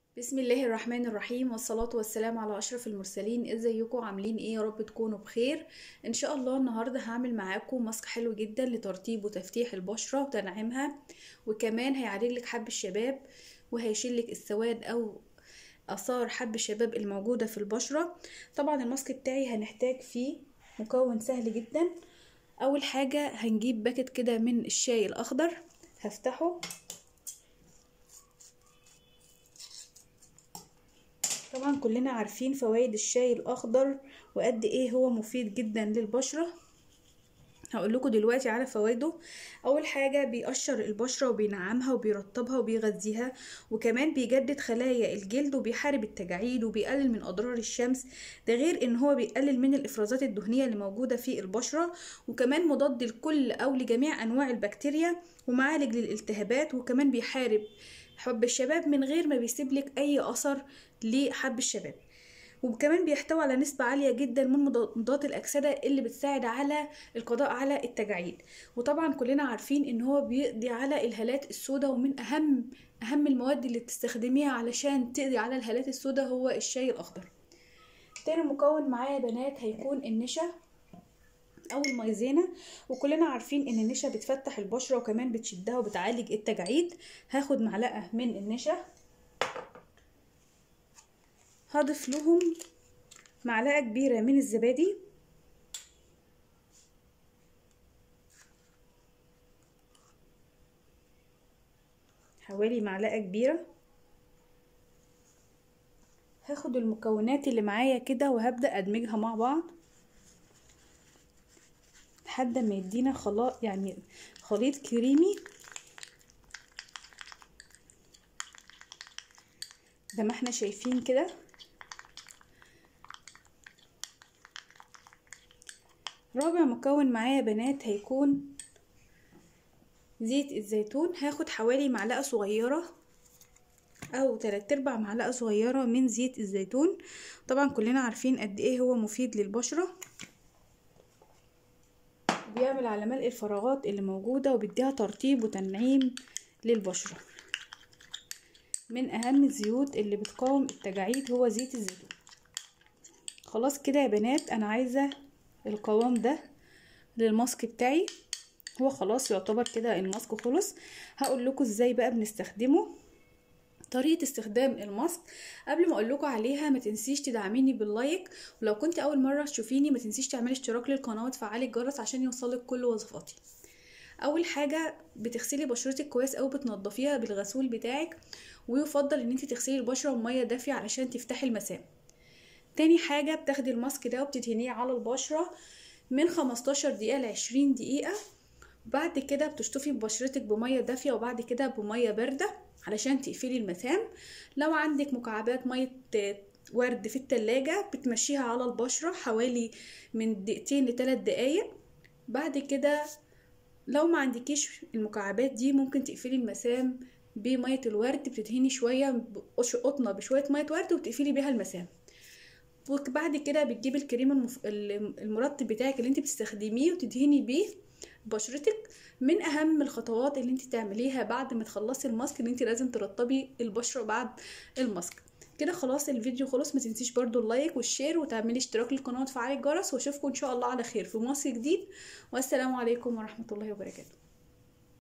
بسم الله الرحمن الرحيم والصلاة والسلام على أشرف المرسلين ازيكم عاملين ايه يا رب تكونوا بخير ان شاء الله النهاردة هعمل معاكم ماسك حلو جدا لترطيب وتفتيح البشرة وتنعيمها وكمان هيعالج لك حب الشباب وهيشيل لك السواد او اثار حب الشباب الموجودة في البشرة طبعا الماسك بتاعي هنحتاج فيه مكون سهل جدا اول حاجة هنجيب باكت كده من الشاي الاخضر هفتحه طبعا كلنا عارفين فوائد الشاي الاخضر وقد ايه هو مفيد جدا للبشره هقول لكم دلوقتي على فوائده اول حاجه بيقشر البشره وبينعمها وبيرطبها وبيغذيها وكمان بيجدد خلايا الجلد وبيحارب التجاعيد وبيقلل من اضرار الشمس ده غير ان هو بيقلل من الافرازات الدهنيه اللي موجوده في البشره وكمان مضاد لكل او لجميع انواع البكتيريا ومعالج للالتهابات وكمان بيحارب حب الشباب من غير ما بيسيب لك اي اثر لحب الشباب وكمان بيحتوي على نسبة عالية جدا من مضادات الأكسدة اللي بتساعد على القضاء على التجاعيد وطبعا كلنا عارفين ان هو بيقضي على الهالات السوداء ومن أهم أهم المواد اللي بتستخدميها علشان تقضي على الهالات السوداء هو الشاي الأخضر تاني مكون معايا يا بنات هيكون النشا او المايزينا وكلنا عارفين ان النشا بتفتح البشره وكمان بتشدها وبتعالج التجاعيد هاخد معلقه من النشا هضيف لهم معلقه كبيره من الزبادي حوالي معلقه كبيره هاخد المكونات اللي معايا كده وهبدا ادمجها مع بعض لحد ما يدينا خلاط يعني خليط كريمي زي ما احنا شايفين كده رابع مكون معايا بنات هيكون زيت الزيتون هاخد حوالي معلقة صغيرة او تلات ارباع معلقة صغيرة من زيت الزيتون طبعا كلنا عارفين قد ايه هو مفيد للبشرة بيعمل على ملء الفراغات اللي موجودة وبيديها ترطيب وتنعيم للبشرة من اهم الزيوت اللي بتقاوم التجاعيد هو زيت الزيتون خلاص كده يا بنات انا عايزة القوام ده للماسك بتاعي هو خلاص يعتبر كده الماسك خلص هقول لكم ازاي بقى بنستخدمه طريقة استخدام الماسك قبل ما اقول لكم عليها ما تنسيش تدعميني باللايك ولو كنت اول مرة تشوفيني ما تنسيش تعملي اشتراك للقناة وتفعلي الجرس عشان يوصلك كل وصفاتي اول حاجة بتغسلي بشرتك كويس او بتنضفيها بالغسول بتاعك ويفضل ان انت تغسلي البشرة بمية دافية علشان تفتحي المسام تاني حاجة بتاخدي الماسك ده وبتدهنيه على البشرة من 15 دقيقة ل 20 دقيقة بعد كده بتشطفي بشرتك بمية دافية وبعد كده بمية باردة علشان تقفلي المسام لو عندك مكعبات مية ورد في التلاجة بتمشيها على البشرة حوالي من دقيقتين لثلاث دقايق بعد كده لو ما عندكيش المكعبات دي ممكن تقفلي المسام بمية الورد بتدهني شوية قطنة بشوية مية ورد وتقفلي بيها المسام وبعد كده بتجيبي الكريم المف... المرطب بتاعك اللي انت بتستخدميه وتدهني بيه بشرتك من اهم الخطوات اللي انت تعمليها بعد ما تخلصي الماسك ان انت لازم ترطبي البشره بعد الماسك كده خلاص الفيديو خلص ما تنسيش برضو اللايك والشير وتعملي اشتراك للقناه وتفعلي الجرس واشوفكم ان شاء الله على خير في ماسك جديد والسلام عليكم ورحمه الله وبركاته